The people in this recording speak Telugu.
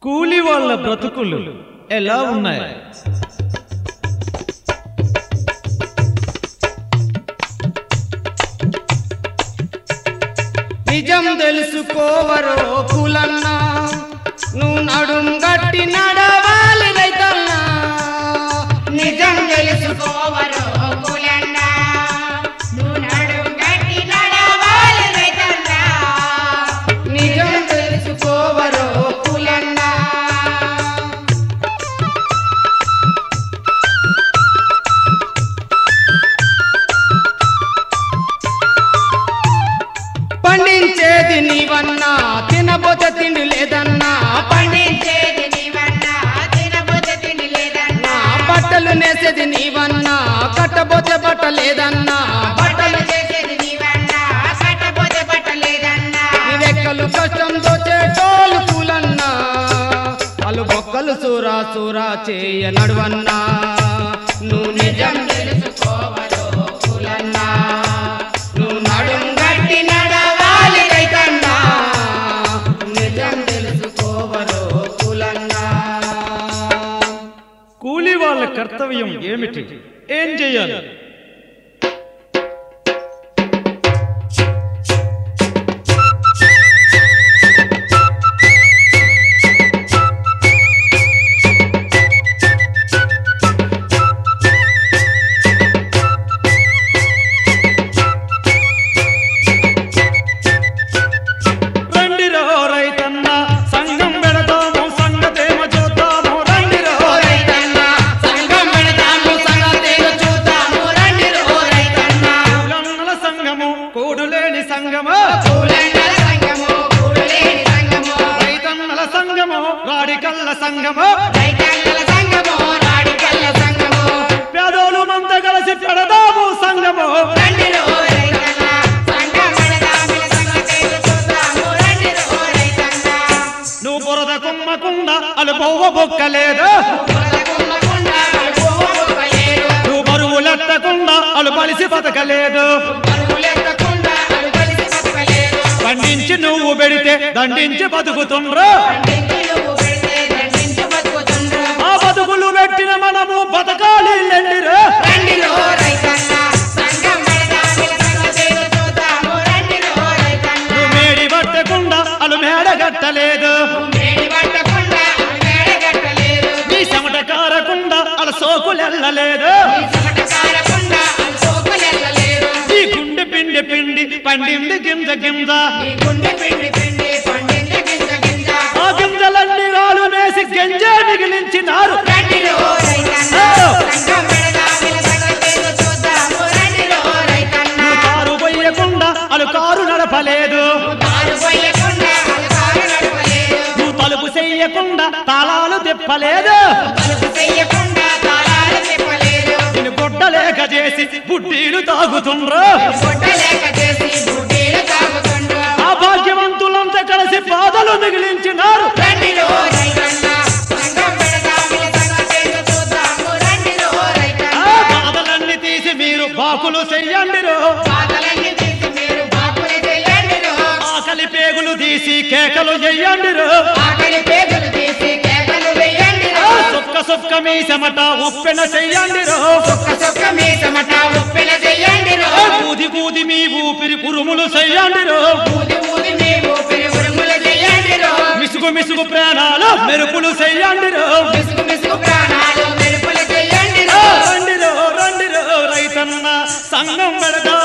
కూలి వాళ్ళ బ్రతుకులు ఎలా ఉన్నాయి నిజం తెలుసుకోవరో కులన్నా నువ్వు నడుం గట్టి నడవాలి రైతన్నా నిజం తెలుసుకోవరో కులన్నా నువ్వు నడుం గట్టి నడవాలి రైతన్నా నిజం తెలుసుకోవరో కులన్నా పండించేది నీవన్నా తినబోతే తిండి లేదన్నా పండించేది నీవన్నా తినబోతే తిండి లేదన్నా బట్టలు నేసేది నీవన్నా కట్టబోతే బట్ట లేదన్నా బట్టలు చేసేది నీవన్నా కట్టబోతే బట్ట లేదన్నా రెక్కలు కష్టం దోచేటోలు కూలన్నా వాళ్ళు బొక్కలు సూరా సూరా చేయ నడువన్నా నువ్వు నిజం తెలుసుకోవరో కూలన్నా నువ్వు నడుం గట్టి నడవాలి రైతన్నా నిజం తెలుసుకోవరో కూలన్నా కూలి వాళ్ళ కర్తవ్యం ఏమిటి ఏం చేయాలి రండిరో రైతన్న సంఘం పెడతాము సంగతేమ చూద్దాము రండిరో ఓ రైతన్నా సంఘం పెడతాము సంగతేదో చూద్దాము రండి ఓ రైతన్నా కూలన్నల సంఘము కూడులేని సంఘము కూలంగల సంఘము కూడలేని సంఘము రైతన్నల సంఘము రాడికల్ల సంఘము రైతాంగల సంఘము రాడికల్ల సంఘము పేదోలు మంత కలిసి పెడదాము సంఘము రండి ఓ రైతన్నా సంఘం పెడతాము సంగతేదో చూద్దాము రండి ఓ రైతన్నా నువ్వు బురద కుమ్మకుండా అలుపోవ బొక్కలేదు బతకుమ్మకుండా అడుగోగలేరు నువ్వు బరువులెత్తకుండా అలు బలిసి బతకలేదు పరుగులెత్తకుండా అడుగలిసి బతకలేరు పండించి నువ్వు పెడితే దండించి బతుకుతుండ్రు దండించి నువ్వు పెడితే దండించి బతుకుతుండ్రు ఆ బతుకులు పెట్టిన మనము బతకాలి లెండిరా రండి ఓ రైతన్నా సంఘం పెడతాము సంగతేదో చూద్దాము రండి ఓ రైతన్నా నువ్వు మేడి పట్టకుండా అలు మేడగట్టలేదు మేడి పట్టకుండా మేడగట్టలేరు నీ చెమట కారకుండా అల సోకులెళ్ళలేదు చెమట కారకుండా సోకులెళ్ళలేరు నీ గుండె పిండి పిండి పండింది గింజ గింజ ఈ గుండె పిండి పిండి పండింది గింజ గింజ ఆ గింజలన్నీ రాలు వేసి గంజే మిగిలించినారు రండి ఓ రైతన్నా సంఘం పెడదాము సంగతేదో చూద్దాము రండి ఓ రైతన్నా నువ్వు కారు పోయకుండా అలు కారు నడపలేదు కారు పోయకుండా అలకారు నడపలేరు నువ్వు తలుపు చెయ్యకుండా తాళాలు తిప్పలేదు తలుపు చెయ్యకుండా తాళాలు చెప్పలేరు నేను గొడ్డలేక చేసి బుడ్డీలు తాగుతుండ్రు పొట్టలేక చేసి బుడ్డీలు తాగుతుండ్రు ఆ భాగ్యవంతులంతా కలిసి బాధలు మిగిలించినారు రండి ఓ రైతన్నా సంఘం పెడదాము సంగతేదో చూద్దాము రండి ఓ ఆ రైతన్నా బాధలన్నీ తీసి మీరు బాకులు చెయ్యండిరు బాధలన్నీ తీసి మీరు బాపుని చెయ్యండి ఆకలి పేగులు తీసి కేకలు చెయ్యండిరు ఆకలి పేదలు తీసి కేకలు వెయ్యండి ఆ సుక్క సుక్క మీ చెమట ఉప్పెన చెయ్యండిరు సుక్క సుక్క మీ చెమట ఉప్పిన చెయ్యండి ఆ కూది కూది మీ ఊపిరి కురుములు చెయ్యండిరు ఊది ఊది మీ ఊపిరి ఉరుములు చెయ్యండి మిసుగు మిసుగు ప్రాణాలు మెరుపులు చెయ్యండిరు మిసుగు మిసుగు ప్రాణాలు మెరుపులు చెయ్యండి ఆ రండిరో రండిరో రైతన్న సంఘం పెడతా